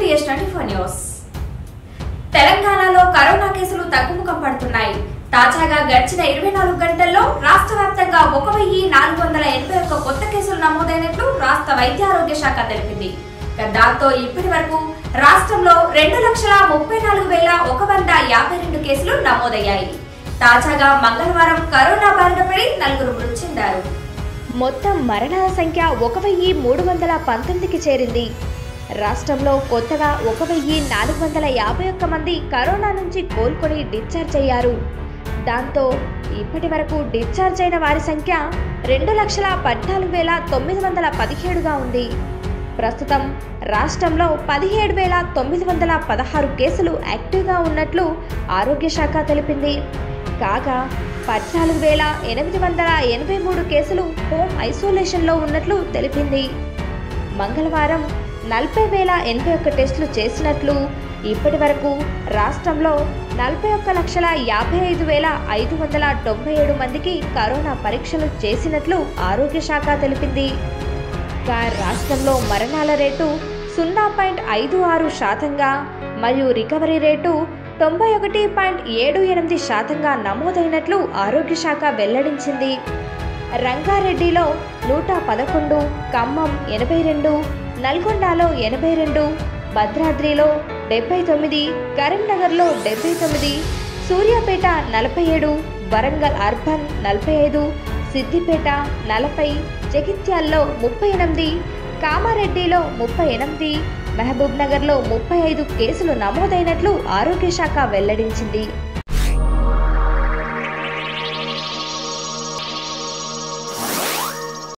TVS twenty four news తెలంగాణలో corona కేసులు తగ్గుముఖం పడుతున్నాయి తాజాగా గడిచిన ఇరవై నాలుగు గంటల్లో రాష్ట్ర వ్యాప్తంగా ఒక వెయ్యి నాలుగు వందల ఎనభై ఒక్క కొత్త కేసులు నమోదైనట్లు రాష్ట్ర వైద్య ఆరోగ్య శాఖ తెలిపింది ఇక దాంతో ఇప్పటి వరకు రాష్ట్రంలో రెండు లక్షల ముప్పై నాలుగు వేల ఒక వంద యాభై రెండు కేసులు నమోదయ్యాయి తాజాగా మంగళవారం కరోనా బారిన పడి నలుగురు మృతి చెందారు మొత్తం మరణాల సంఖ్య ఒక వెయ్యి మూడు వందల పంతొమ్మిదికి చేరింది రాష్ట్రంలో కొత్తగా ఒక వెయ్యి నాలుగు వందల యాభై ఒక్క మంది కరోనా నుంచి కోలుకొని డిశ్చార్జ్ అయ్యారు దాంతో ఇప్పటి వరకు డిశ్చార్జ్ అయిన వారి సంఖ్య రెండు లక్షల పద్నాలుగు వేల తొమ్మిది వందల పదిహేడుగా ఉంది ప్రస్తుతం రాష్ట్రంలో పదిహేడు వేల తొమ్మిది వందల పదహారు కేసులు యాక్టివ్గా ఉన్నట్లు ఆరోగ్య శాఖ తెలిపింది కాగా పద్నాలుగు వేల ఎనిమిది వందల ఎనభై మూడు కేసులు హోమ్ ఐసోలేషన్లో ఉన్నట్లు తెలిపింది మంగళవారం నలభై వేల ఎనభై ఒక్క టెస్టులు చేసినట్లు ఇప్పటి వరకు రాష్ట్రంలో నలభై ఒక్క లక్షల యాభై ఐదు వేల ఐదు వందల తొంభై ఏడు మందికి కరోనా పరీక్షలు చేసినట్లు ఆరోగ్య శాఖ తెలిపింది ఇక రాష్ట్రంలో మరణాల రేటు సున్నా పాయింట్ ఐదు ఆరు శాతంగా మరియు రికవరీ రేటు తొంభై ఒకటి పాయింట్ ఏడు ఎనిమిది శాతంగా నమోదైనట్లు ఆరోగ్య శాఖ వెల్లడించింది రంగారెడ్డిలో నూట పదకొండు ఖమ్మం ఎనభై రెండు నల్గొండలో ఎనభై రెండు భద్రాద్రిలో డెబ్బై తొమ్మిది కరీంనగర్లో డెబ్బై తొమ్మిది సూర్యాపేట నలభై ఏడు వరంగల్ అర్బన్ నలభై ఐదు సిద్దిపేట నలభై జగిత్యాల్లో ముప్పై ఎనిమిది కామారెడ్డిలో ముప్పై ఎనిమిది మహబూబ్ నగర్లో ముప్పై ఐదు కేసులు నమోదైనట్లు ఆరోగ్య శాఖ వెల్లడించింది